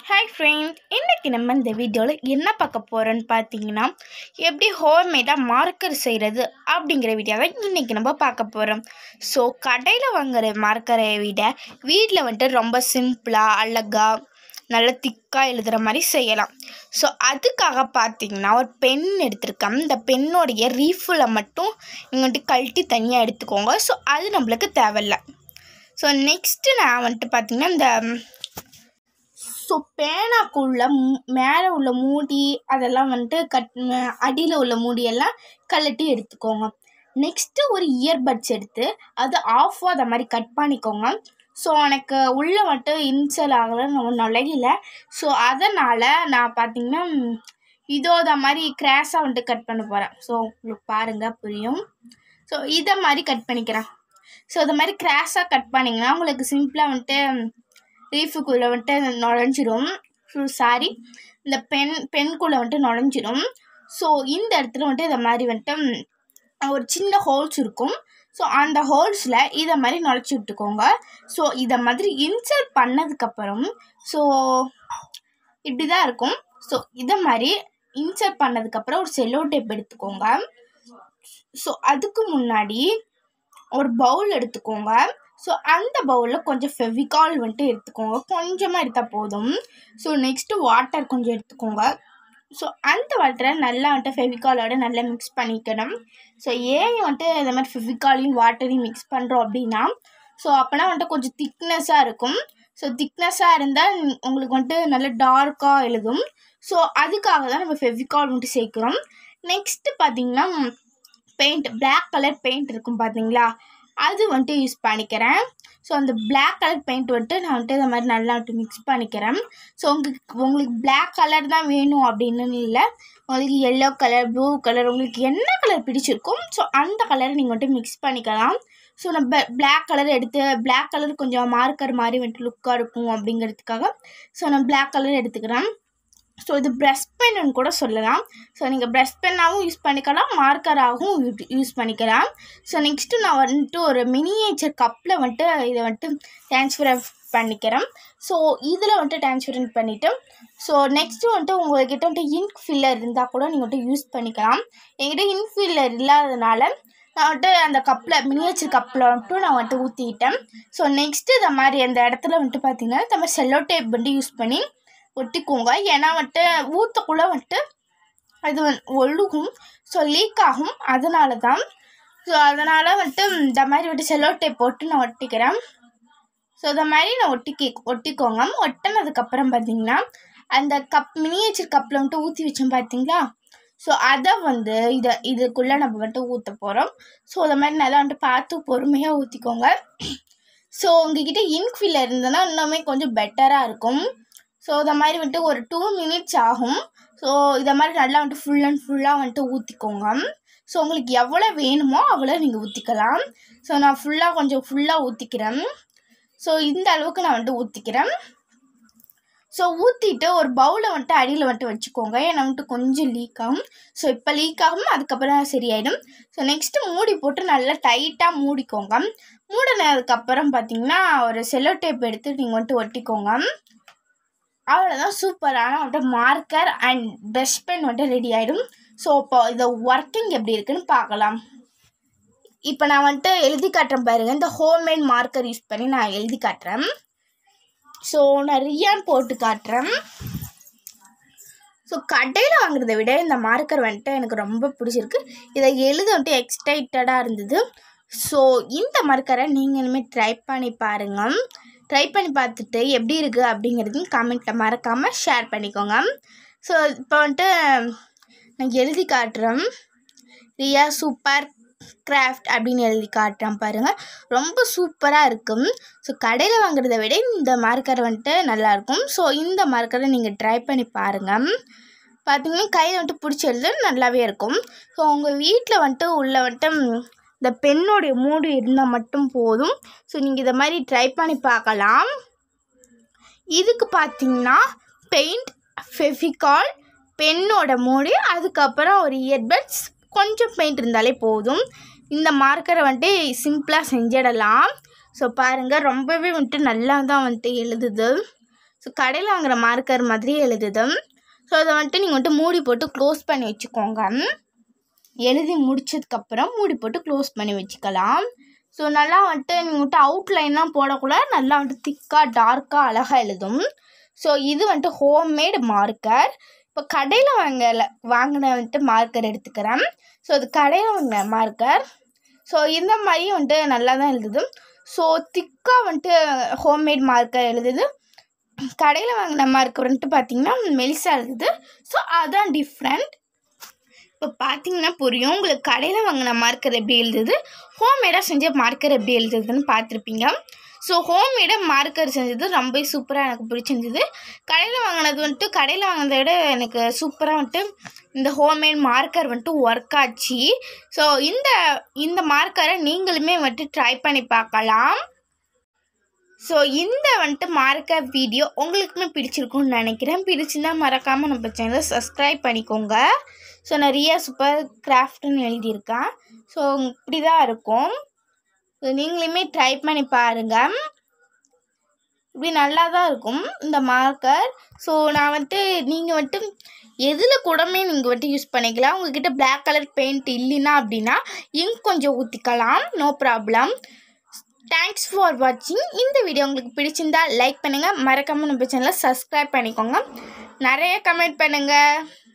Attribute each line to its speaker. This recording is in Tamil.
Speaker 1: ஹாய் ஃப்ரெண்ட்ஸ் இன்றைக்கி நம்ம இந்த வீடியோவில் என்ன பார்க்க போகிறோன்னு பார்த்தீங்கன்னா எப்படி ஹோம்மேடாக மார்க்கர் செய்கிறது அப்படிங்கிற வீடியோ தான் இன்றைக்கி நம்ம பார்க்க போகிறோம் ஸோ கடையில் வாங்குற மார்க்கரை விட வீட்டில் வந்துட்டு ரொம்ப சிம்பிளாக அழகாக நல்ல திக்காக எழுதுகிற மாதிரி செய்யலாம் ஸோ அதுக்காக பார்த்தீங்கன்னா ஒரு பென் எடுத்திருக்கேன் இந்த பென்னோடைய ரீஃபில் மட்டும் நீங்கள் வந்துட்டு கழட்டி தனியாக எடுத்துக்கோங்க ஸோ அது நம்மளுக்கு தேவையில்ல ஸோ நெக்ஸ்ட்டு நான் வந்துட்டு பார்த்தீங்கன்னா இந்த ஸோ பேனாக்குள்ள மூ- மேலே உள்ள மூடி அதெல்லாம் வந்துட்டு கட் அடியில் உள்ள மூடியெல்லாம் கழட்டி எடுத்துக்கோங்க நெக்ஸ்ட்டு ஒரு இயர்பட்ஸ் எடுத்து அது ஆஃப் ஆகாத மாதிரி கட் பண்ணிக்கோங்க ஸோ எனக்கு உள்ளே மட்டும் இன்சல் ஆகலை நம்ம நுழையில ஸோ அதனால் நான் பார்த்தீங்கன்னா ம், இதோத மாதிரி கிராஸாக வந்துட்டு கட் பண்ண போகிறேன் ஸோ உங்களுக்கு பாருங்கள் புரியும் ஸோ இதை மாதிரி கட் பண்ணிக்கிறேன் ஸோ இது மாதிரி கிராஸாக கட் பண்ணிங்கன்னா உங்களுக்கு சிம்பிளாக வந்துட்டு ரீஃபுக்குள்ளே வந்துட்டு நுழைஞ்சிரும் ஸோ சாரி இந்த பென் பென்குள்ளே வந்துட்டு நுழைஞ்சிரும் ஸோ இந்த இடத்துல வந்துட்டு இதை மாதிரி வந்துட்டு ம், ஒரு சின்ன ஹோல்ஸ் இருக்கும் ஸோ அந்த ஹோல்ஸில் இதை மாதிரி நுழைச்சி விட்டுக்கோங்க ஸோ இதை மாதிரி இன்சர்ட் பண்ணதுக்கப்புறம் ஸோ இப்படி தான் இருக்கும் ஸோ இதை மாதிரி இன்சர்ட் பண்ணதுக்கப்புறம் ஒரு செல்லோ டேப் எடுத்துக்கோங்க ஸோ அதுக்கு முன்னாடி ஒரு பவுல் எடுத்துக்கோங்க ஸோ அந்த பவுலில் கொஞ்சம் ஃபெவிகால் வந்துட்டு எடுத்துக்கோங்க கொஞ்சமாக எடுத்தால் போதும் ஸோ நெக்ஸ்ட்டு வாட்டர் கொஞ்சம் எடுத்துக்கோங்க ஸோ அந்த வாட்டரை நல்லா வந்துட்டு ஃபெவிகாலோட நல்லா மிக்ஸ் பண்ணிக்கணும் ஸோ ஏன் வந்துட்டு இந்த மாதிரி ஃபெவிகாலையும் வாட்டரையும் மிக்ஸ் பண்ணுறோம் அப்படின்னா ஸோ அப்போனா வந்துட்டு கொஞ்சம் திக்னஸாக இருக்கும் ஸோ திக்னஸாக இருந்தால் உங்களுக்கு வந்துட்டு நல்ல டார்க்காக எழுதும் ஸோ அதுக்காக தான் நம்ம ஃபெவிகால் வந்துட்டு சேர்க்குறோம் நெக்ஸ்ட்டு பார்த்தீங்கன்னா பெயிண்ட் Black கலர் பெயிண்ட் இருக்கும் பார்த்தீங்களா அது வந்துட்டு யூஸ் பண்ணிக்கிறேன் ஸோ அந்த Black கலர் பெயிண்ட் வந்துட்டு நான் வந்துட்டு இந்த மாதிரி நல்லா வந்துட்டு மிக்ஸ் பண்ணிக்கிறேன் ஸோ உங்களுக்கு உங்களுக்கு Black கலர் தான் வேணும் அப்படின்னு இல்லை உங்களுக்கு எல்லோ கலர் ப்ளூ கலர் உங்களுக்கு என்ன கலர் பிடிச்சிருக்கும் ஸோ அந்த கலரை நீங்கள் வந்துட்டு மிக்ஸ் பண்ணிக்கலாம் ஸோ நம்ம Black கலர் எடுத்து Black கலர் கொஞ்சம் மார்க்கர் மாதிரி வந்துட்டு லுக்காக இருக்கும் அப்படிங்கிறதுக்காக ஸோ நான் Black கலர் எடுத்துக்கிறேன் ஸோ இது ப்ரஷ் பென்னு கூட சொல்லலாம் ஸோ நீங்கள் ப்ரஷ் பென்னாகவும் யூஸ் பண்ணிக்கலாம் மார்க்கராகவும் யூஸ் பண்ணிக்கலாம் ஸோ நெக்ஸ்ட்டு நான் வந்துட்டு ஒரு மினியேச்சர் கப்பில் வந்துட்டு இதை வந்துட்டு ட்ரான்ஸ்ஃபர் பண்ணிக்கிறேன் ஸோ இதில் வந்துட்டு ட்ரான்ஸ்ஃபர் பண்ணிவிட்டு ஸோ நெக்ஸ்ட்டு வந்துட்டு உங்கள்கிட்ட வந்துட்டு இங்க் ஃபில்லர் இருந்தால் கூட நீங்கள் வந்துட்டு யூஸ் பண்ணிக்கலாம் என்கிட்ட இங்க் ஃபில்லர் இல்லாததுனால நான் வந்துட்டு அந்த கப்பில் மினியேச்சர் கப்பில் வந்துட்டு நான் வந்துட்டு ஊற்றிக்கிட்டேன் ஸோ நெக்ஸ்ட்டு இந்த மாதிரி அந்த இடத்துல வந்துட்டு பார்த்தீங்கன்னா இந்த மாதிரி செல்லோ டேப் வந்துட்டு யூஸ் பண்ணி ஒட்டிக்கோங்க ஏன்னா வந்துட்டு ஊற்றக்குள்ளே வந்துட்டு அது வந்து ஒழுகும் ஸோ லீக் ஆகும் அதனால தான் ஸோ அதனால் வந்துட்டு இந்த மாதிரி வந்துட்டு செல்லோ டேப் போட்டு நான் ஒட்டிக்கிறேன் ஸோ இந்த மாதிரி நான் ஒட்டிக்கி ஒட்டிக்கோங்க ஒட்டினதுக்கப்புறம் பார்த்தீங்கன்னா அந்த கப் மினியேச்சர் கப்பில் வந்துட்டு ஊற்றி வச்சோம் பார்த்தீங்களா ஸோ அதை வந்து இதை இதுக்குள்ளே நம்ம வந்துட்டு ஊற்ற போகிறோம் ஸோ இந்த மாதிரி நல்லா வந்துட்டு பார்த்து பொறுமையாக ஊற்றிக்கோங்க ஸோ உங்ககிட்ட இங்க் ஃபில்லர் இருந்ததுன்னா இன்னுமே கொஞ்சம் பெட்டராக இருக்கும் ஸோ இந்த மாதிரி வந்துட்டு ஒரு டூ மினிட்ஸ் ஆகும் ஸோ இதை மாதிரி நல்லா வந்துட்டு ஃபுல் அண்ட் ஃபுல்லாக வந்துட்டு ஊற்றிக்கோங்க ஸோ உங்களுக்கு எவ்வளோ வேணுமோ அவ்வளோ நீங்கள் ஊற்றிக்கலாம் ஸோ நான் ஃபுல்லாக கொஞ்சம் ஃபுல்லாக ஊற்றிக்கிறேன் ஸோ இந்த அளவுக்கு நான் வந்துட்டு ஊற்றிக்கிறேன் ஸோ ஊற்றிட்டு ஒரு பவுலை வந்துட்டு அடியில் வந்துட்டு வச்சுக்கோங்க ஏன்னா வந்துட்டு கொஞ்சம் லீக் ஆகும் ஸோ இப்போ லீக் ஆகும் அதுக்கப்புறம் சரியாயிடும் ஸோ நெக்ஸ்ட்டு மூடி போட்டு நல்லா டைட்டாக மூடிக்கோங்க மூடினதுக்கப்புறம் பார்த்தீங்கன்னா ஒரு செல்லோ டேப் எடுத்து நீங்கள் வந்துட்டு ஒட்டிக்கோங்க அவ்வளோதான் சூப்பரான வந்துட்டு மார்க்கர் அண்ட் ப்ரஷ் பென் வந்துட்டு ரெடி ஆகிடும் ஸோ இப்போ இதை ஒர்க்கிங் எப்படி இருக்குன்னு பார்க்கலாம் இப்போ நான் வந்துட்டு எழுதி காட்டுறேன் பாருங்க இந்த ஹோம்மேட் மார்க்கர் யூஸ் பண்ணி நான் எழுதி காட்டுறேன் ஸோ நான் ரியான் போட்டு காட்டுறேன் ஸோ கடையில் வாங்குறத விட இந்த மார்க்கர் வந்துட்டு எனக்கு ரொம்ப பிடிச்சிருக்கு இதை எழுத வந்துட்டு எக்ஸைட்டடாக இருந்தது ஸோ இந்த மார்க்கரை நீங்கள் இனிமேல் ட்ரை பண்ணி பாருங்கள் ட்ரை பண்ணி பார்த்துட்டு எப்படி இருக்குது அப்படிங்கிறதையும் கமெண்ட்டில் மறக்காமல் ஷேர் பண்ணிக்கோங்க ஸோ இப்போ வந்துட்டு நான் எழுதி காட்டுறேன் ரியா சூப்பர் கிராஃப்ட் அப்படின்னு எழுதி காட்டுறேன் பாருங்கள் ரொம்ப சூப்பராக இருக்கும் ஸோ கடையில் வாங்குறத விட இந்த மார்க்கர் வந்துட்டு நல்லாயிருக்கும் ஸோ இந்த மார்க்கரை நீங்கள் ட்ரை பண்ணி பாருங்கள் பார்த்தீங்கன்னா கையில் வந்துட்டு பிடிச்சி எழுத நல்லாவே இருக்கும் ஸோ உங்கள் வீட்டில் வந்துட்டு உள்ள வந்துட்டு ம், இந்த பெண்ணோடைய மூடு இருந்தால் மட்டும் போதும் ஸோ நீங்கள் இதை மாதிரி ட்ரை பண்ணி பார்க்கலாம் இதுக்கு பார்த்தீங்கன்னா பெயிண்ட் ஃபெவிகால் பென்னோட மூடி அதுக்கப்புறம் ஒரு இயர்பட்ஸ் கொஞ்சம் பெயிண்ட் இருந்தாலே போதும் இந்த மார்க்கரை வந்துட்டு சிம்பிளாக செஞ்சிடலாம் ஸோ பாருங்கள் ரொம்பவே வந்துட்டு நல்லா தான் வந்துட்டு எழுதுது ஸோ கடையில் வாங்குற மார்க்கர் மாதிரி எழுதுது ஸோ அதை வந்துட்டு நீங்கள் வந்துட்டு மூடி போட்டு க்ளோஸ் பண்ணி வச்சுக்கோங்க எழுதி முடிச்சதுக்கப்புறம் மூடி போட்டு க்ளோஸ் பண்ணி வச்சுக்கலாம் ஸோ நல்லா வந்துட்டு நீங்கள் வந்துட்டு அவுட்லைன்லாம் போடக்குள்ள நல்லா வந்துட்டு திக்காக டார்க்காக அழகாக எழுதும் ஸோ இது வந்துட்டு ஹோம்மேட் மார்க்கர் இப்போ கடையில் வாங்கல வாங்கின வந்துட்டு மார்க்கர் எடுத்துக்கிறேன் ஸோ அது கடையில் வாங்கின மார்க்கர் ஸோ இந்த மாதிரி வந்துட்டு நல்லா தான் எழுதுது ஸோ திக்காக வந்துட்டு ஹோம்மேட் மார்க்கர் எழுதுது கடையில் வாங்கின மார்க்கர் வந்துட்டு பார்த்தீங்கன்னா மெலிசாக எழுதுது ஸோ அதான் டிஃப்ரெண்ட் இப்போ பார்த்தீங்கன்னா புரியும் உங்களுக்கு கடையில் வாங்கின மார்க்கர் எப்படி எழுதுது ஹோம்மேடாக செஞ்ச மார்க்கர் எப்படி எழுதுதுன்னு பார்த்துருப்பீங்க ஸோ ஹோம்மேடாக மார்க்கர் செஞ்சது ரொம்ப சூப்பராக எனக்கு பிடிச்சிருந்தது கடையில் வாங்கினது வந்துட்டு கடையில் வாங்கினதை விட எனக்கு சூப்பராக வந்துட்டு இந்த ஹோம்மேட் மார்க்கர் வந்துட்டு ஒர்க் ஆச்சு ஸோ இந்த இந்த மார்க்கரை நீங்களுமே வந்துட்டு ட்ரை பண்ணி பார்க்கலாம் ஸோ இந்த வந்துட்டு மார்க்கர் வீடியோ உங்களுக்குமே பிடிச்சிருக்கும்னு நினைக்கிறேன் பிடிச்சிருந்தா மறக்காமல் நம்ம சேனலை சப்ஸ்கிரைப் பண்ணிக்கோங்க ஸோ நிறைய சூப்பர் கிராஃப்ட்னு எழுதியிருக்கேன் ஸோ இப்படி தான் இருக்கும் ஸோ நீங்களுமே ட்ரை பண்ணி பாருங்கள் இப்படி நல்லா தான் இருக்கும் இந்த மார்க்கர் ஸோ நான் வந்துட்டு நீங்கள் வந்துட்டு எதில் கூடமே நீங்கள் வந்துட்டு யூஸ் பண்ணிக்கலாம் உங்ககிட்ட Black கலர் பெயிண்ட் இல்லைன்னா அப்படின்னா இங்க் கொஞ்சம் ஊற்றிக்கலாம் நோ ப்ராப்ளம் தேங்க்ஸ் ஃபார் வாட்சிங் இந்த வீடியோ உங்களுக்கு பிடிச்சிருந்தா லைக் பண்ணுங்கள் மறக்காமல் நம்ம சேனலை சப்ஸ்கிரைப் பண்ணிக்கோங்க நிறைய கமெண்ட் பண்ணுங்கள்